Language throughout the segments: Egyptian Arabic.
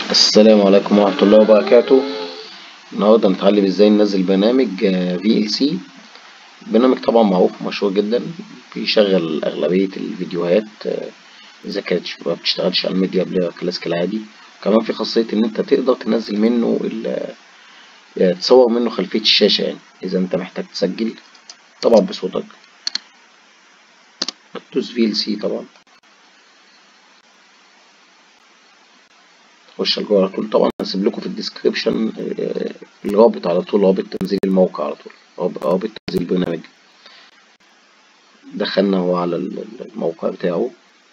السلام عليكم ورحمة الله وبركاته النهاردة هنتعلم ازاي ننزل برنامج في ال سي برنامج طبعا معروف ومشهور جدا بيشغل أغلبية الفيديوهات إذا كانت ما بتشتغلش على الميديا بلاير كلاسيك العادي كمان في خاصية إن أنت تقدر تنزل منه تصور منه خلفية الشاشة يعني إذا أنت محتاج تسجل طبعا بصوتك تدوس في ال سي طبعا تخش جوه على طول طبعا هسيب لكم في الديسكريبشن الرابط على طول رابط تنزيل الموقع على طول رابط تنزيل البرنامج دخلنا هو على الموقع بتاعه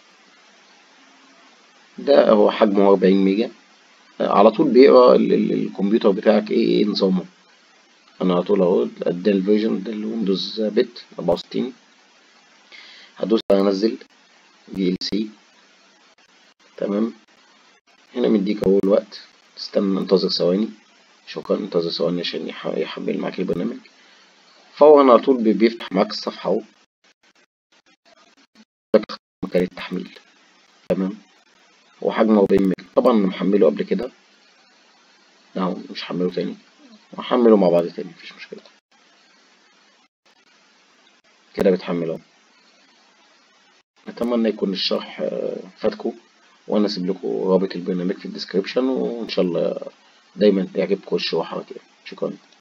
ده هو حجمه 40 ميجا على طول بيقرا الكمبيوتر بتاعك ايه ايه نظامه انا على طول اهو ده الفيرجن ده الويندوز بت 64 هدوس على انزل في ال سي تمام هنا مديك اهو الوقت تستنى انتظر ثواني شكرا انتظر ثواني عشان يحمل معاك البرنامج فورا على طول بيفتح معاك الصفحة اهو مكان التحميل تمام هو حجمه 40 ميجا طبعا انا محمله قبل كده اهو مش هحمله تاني وهحمله مع بعض تاني مفيش مشكلة كده بيتحمل اهو اتمنى يكون الشرح فاتكم وانا اسيب لكم رابط البرنامج في الديسكريبشن وان شاء الله دايما يعجبكم الشروحات يعني شكرا